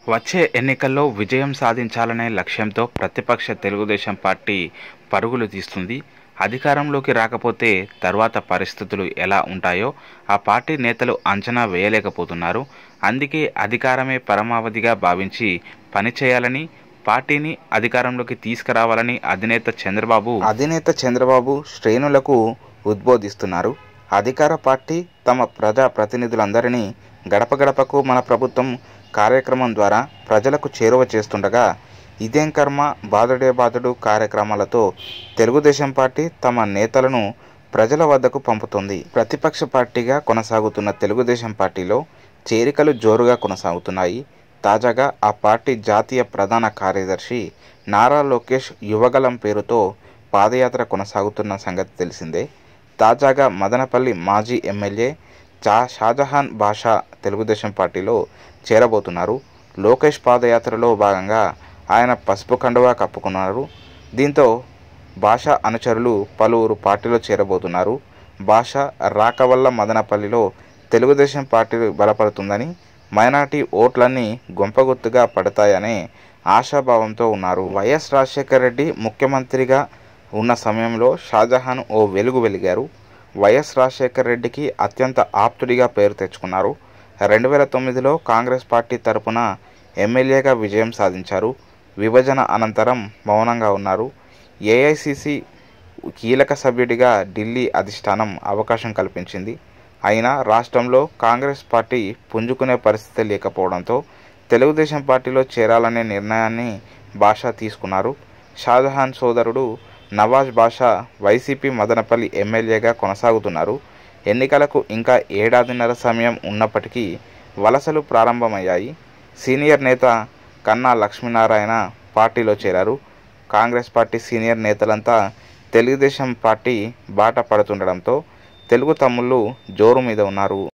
వచ్చే ఎన్నికల్లో విజయం సాధించాలనే లక్ష్యంతో ప్రతిపక్ష తెలుగుదేశం పార్టీ పరుగులు తీస్తుంది అధికారంలోకి రాకపోతే తర్వాత పరిస్థితులు ఎలా ఉంటాయో ఆ పార్టీ నేతలు అంచనా వేయలేకపోతున్నారు అందుకే అధికారమే పరమావధిగా భావించి పనిచేయాలని పార్టీని అధికారంలోకి తీసుకురావాలని అధినేత చంద్రబాబు అధినేత చంద్రబాబు శ్రేణులకు ఉద్బోధిస్తున్నారు అధికార పార్టీ తమ ప్రజా ప్రతినిధులందరినీ గడప గడపకు మన ప్రభుత్వం కార్యక్రమం ద్వారా ప్రజలకు చేరువ చేస్తుండగా ఇదేం కర్మ బాధుడే బాధుడు కార్యక్రమాలతో తెలుగుదేశం పార్టీ తమ నేతలను ప్రజల వద్దకు పంపుతుంది ప్రతిపక్ష పార్టీగా కొనసాగుతున్న తెలుగుదేశం పార్టీలో చేరికలు జోరుగా కొనసాగుతున్నాయి తాజాగా ఆ పార్టీ జాతీయ ప్రధాన కార్యదర్శి నారా లోకేష్ యువగలం పేరుతో పాదయాత్ర కొనసాగుతున్న సంగతి తెలిసిందే తాజాగా మదనపల్లి మాజీ ఎమ్మెల్యే చా షాజహాన్ బాషా తెలుగుదేశం పార్టీలో చేరబోతున్నారు లోకేష్ పాదయాత్రలో భాగంగా ఆయన పసుపు కండువా కప్పుకున్నారు దీంతో భాష అనుచరులు పలువురు పార్టీలో చేరబోతున్నారు భాష రాక వల్ల మదనపల్లిలో తెలుగుదేశం పార్టీ బలపడుతుందని మైనార్టీ ఓట్లన్నీ గొంపగుత్తుగా పడతాయనే ఆశాభావంతో ఉన్నారు వైఎస్ రాజశేఖర రెడ్డి ముఖ్యమంత్రిగా ఉన్న సమయంలో షాజహాన్ ఓ వెలుగు వెలిగారు వైఎస్ రాజశేఖర రెడ్డికి అత్యంత ఆప్తుడిగా పేరు తెచ్చుకున్నారు రెండు వేల తొమ్మిదిలో కాంగ్రెస్ పార్టీ తరపున ఎమ్మెల్యేగా విజయం సాధించారు విభజన అనంతరం మౌనంగా ఉన్నారు ఏఐసిసి కీలక సభ్యుడిగా ఢిల్లీ అధిష్టానం అవకాశం కల్పించింది అయినా రాష్ట్రంలో కాంగ్రెస్ పార్టీ పుంజుకునే పరిస్థితి లేకపోవడంతో తెలుగుదేశం పార్టీలో చేరాలనే నిర్ణయాన్ని బాషా తీసుకున్నారు షాజహాన్ సోదరుడు నవాజ్ బాషా వైసీపీ మదనపల్లి ఎమ్మెల్యేగా కొనసాగుతున్నారు ఎన్నికలకు ఇంకా ఏడాదిన్నర సమయం ఉన్నప్పటికీ వలసలు ప్రారంభమయ్యాయి సీనియర్ నేత కన్నా లక్ష్మీనారాయణ పార్టీలో చేరారు కాంగ్రెస్ పార్టీ సీనియర్ నేతలంతా తెలుగుదేశం పార్టీ బాట పడుతుండడంతో తెలుగు తమ్ముళ్ళు జోరు మీద ఉన్నారు